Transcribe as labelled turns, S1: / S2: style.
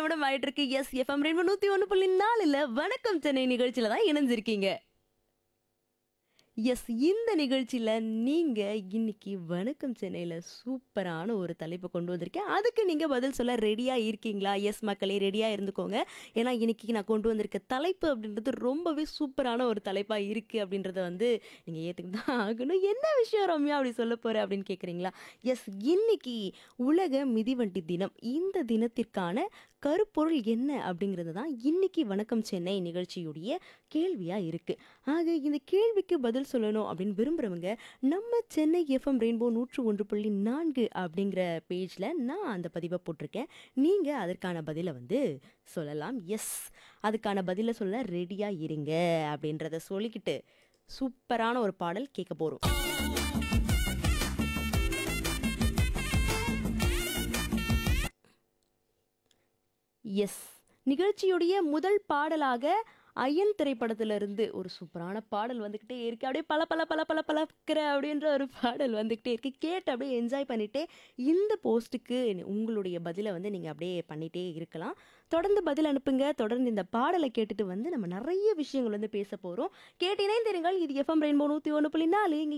S1: நிமிடம் ஆயிட்டு இருக்கு எஸ் எஃப்எம் ரெண்டு நூத்தி ஒன்று புள்ளி நாலுல வணக்கம் சென்னை நிகழ்ச்சியில தான் இணைஞ்சிருக்கீங்க எஸ் இந்த நிகழ்ச்சியில் நீங்கள் இன்னைக்கு வணக்கம் சென்னையில் சூப்பரான ஒரு தலைப்பை கொண்டு வந்திருக்கேன் அதுக்கு நீங்கள் பதில் சொல்ல ரெடியாக இருக்கீங்களா எஸ் மக்களே ரெடியாக இருந்துக்கோங்க ஏன்னா இன்னைக்கு நான் கொண்டு வந்திருக்க தலைப்பு அப்படின்றது ரொம்பவே சூப்பரான ஒரு தலைப்பாக இருக்குது அப்படின்றத வந்து நீங்கள் ஏற்றுக்கிட்டு தான் ஆகணும் என்ன விஷயம் ரம்யா அப்படி சொல்ல போகிற அப்படின்னு கேட்குறீங்களா எஸ் இன்னைக்கு உலக மிதிவண்டி தினம் இந்த தினத்திற்கான கருப்பொருள் என்ன அப்படிங்கிறது தான் இன்னைக்கு வணக்கம் சென்னை நிகழ்ச்சியுடைய கேள்வியாக இருக்குது ஆக இந்த கேள்விக்கு பதில் சொல்லணும் அப்படின்னு விரும்புகிறவங்க நம்ம சென்னை எஃப்எம் ரெயின்போ நூற்று ஒன்று புள்ளி நான்கு அப்படிங்கிற பேஜில் நான் அந்த பதிவை போட்டிருக்கேன் நீங்கள் அதற்கான பதிலை வந்து சொல்லலாம் எஸ் அதுக்கான பதிலை சொல்ல ரெடியாக இருங்க அப்படின்றத சொல்லிக்கிட்டு சூப்பரான ஒரு பாடல் கேட்க போகிறோம் எஸ் நிகழ்ச்சியுடைய முதல் பாடலாக அயன் திரைப்படத்திலிருந்து ஒரு சூப்பரான பாடல் வந்துக்கிட்டே இருக்கு அப்படியே பல பல பல பல பலக்கிற அப்படின்ற ஒரு பாடல் வந்துக்கிட்டே இருக்கு கேட்டு அப்படியே என்ஜாய் பண்ணிட்டே இந்த போஸ்ட்டுக்கு உங்களுடைய பதிலை வந்து நீங்கள் அப்படியே பண்ணிகிட்டே இருக்கலாம் தொடர்ந்து பதில் அனுப்புங்க தொடர்ந்து இந்த பாடலை கேட்டுட்டு வந்து நம்ம நிறைய விஷயங்கள் வந்து பேச போகிறோம் கேட்டு இணைந்திருங்கள் இது எஃப்எம் ரெயின்போ நூற்றி ஒன்று புள்ளி நாலு இங்கே